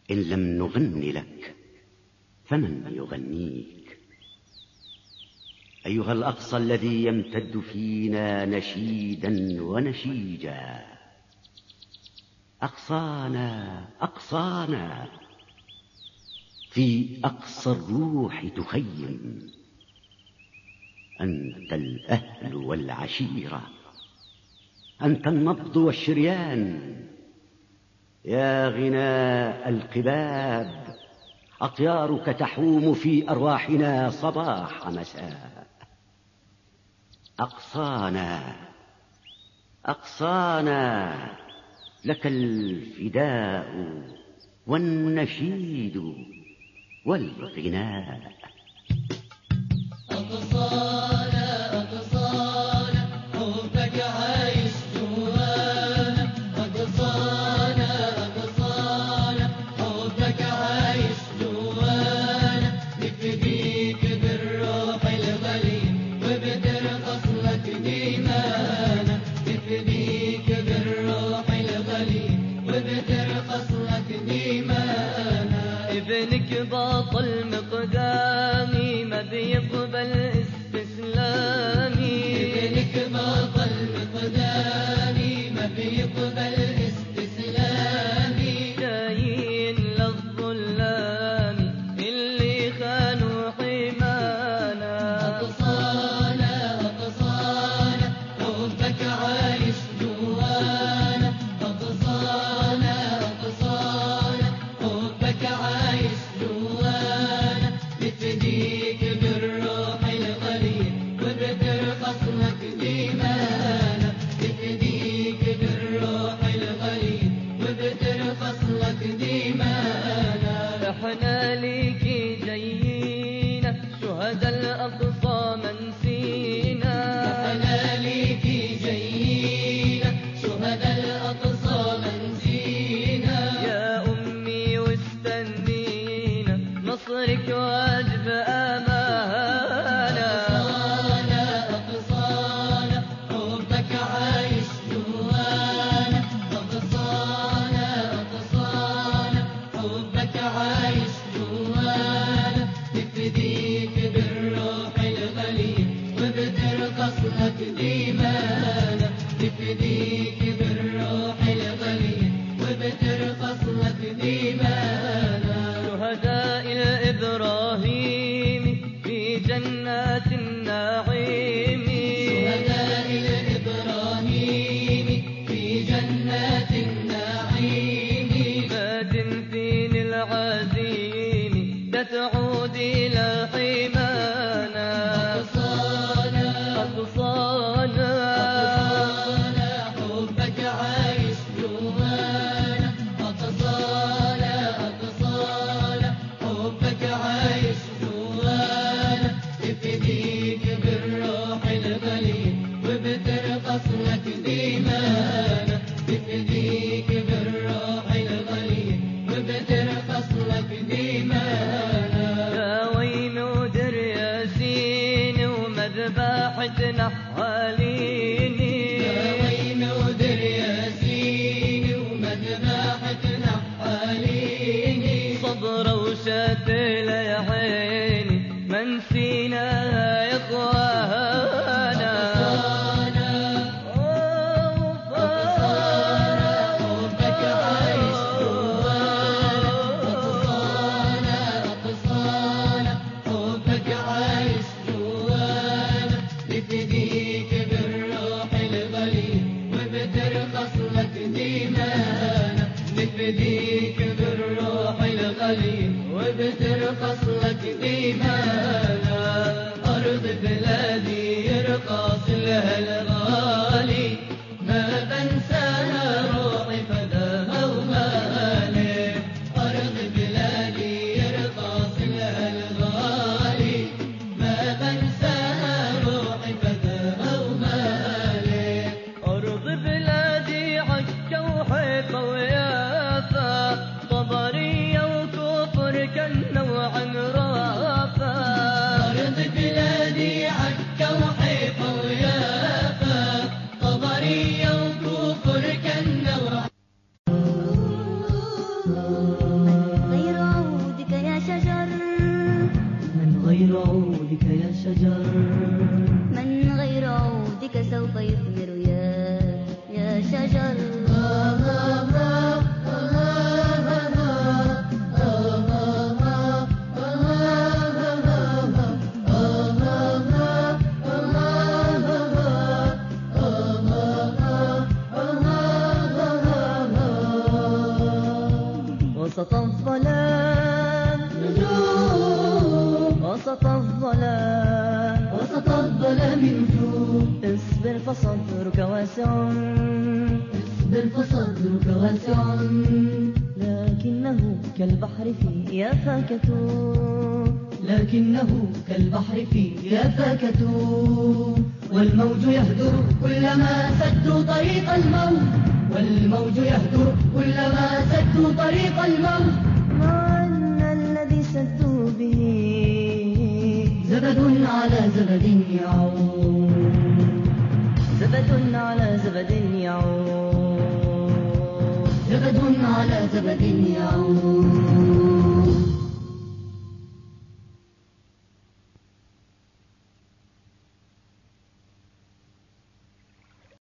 إن لم نغن لك فمن يغنيك أيها الأقصى الذي يمتد فينا نشيدا ونشيجا أقصانا أقصانا في أقصى الروح تخيم أنت الأهل والعشيرة أنت النبض والشريان يا غناء القباب أطيارك تحوم في أرواحنا صباح مساء أقصانا أقصانا لك الفداء والنشيد والغناء أقصانا أقصانا حبك عايش جوانا أقصانا أقصانا حبك عايش جوانا نفديك بالروح الغليل وبترقص لك ديمانا نفديك بالروح الغليل وبترقص لك ديمانا ابنك باطل مقدامي ما بيقبل استسلامي ابنك باطل مقدامي ما بيقبل استسلامي جايين للظلام اللي خانوا حمانا أقصانا أقصانا حبك عايش جوانا أقصانا أقصانا حبك عايش جوانا بتديك بالروح الغليل وبترقص لك ديمانا بتديك بالروح الغليل وبترقص لك ديمانا احنا ليكي جايين شهداء الأقصى منسينا احنا ليكي جايين شهداء الأقصى منسينا يا أمي واستنينا نصرك واجب أمانة أقصانا أقصانا حبك عايش جوانا أقصانا أقصانا حبك عايش جوانا نفديك بالروح الغليل وبترقص لك ديمانا نفديك بالروح الغليل وبترقص لك ديمانا شهداء الإبراهيم في جنات النعيم شهداء الإبراهيم في جنات النعيم باد فين العزيم لا تعود إلى حمانا أقصانا أقصانا حبك عايش جوانا أقصانا أقصانا حبك عايش جوانا تفديك بالروح الغليل وبترقص لك ديمانا تفديك بالروح الغليل وبترقص لك ديمانا يا ويم ودر ياسين ومذبحة نحاليني يا ويم ودر ياسين ومذبحة نحاليني صبر وشات يا عيني ما نسيناها يا اخوانا حبك عايش جوانا أقصانا أقصانا حبك عايش جوانا بتديك بالروح الغليل وبترقص لك ديمانا بتديك بالروح الغليل وبترقص لك وسط الظلام نجوم وسط الظلام وسط الظلام نجوم اصبر فصدرك واسع اصبر فصدرك واسع لكنه كالبحر في يافاكة لكنه كالبحر في يافاكة والموج يهدر كلما سدوا طريق الموت والموج يهدر كلما سدوا طريق الموت مع أن الذي سدوا به زبد على زبد يعود زبد على زبد يعود زبد على زبد يعود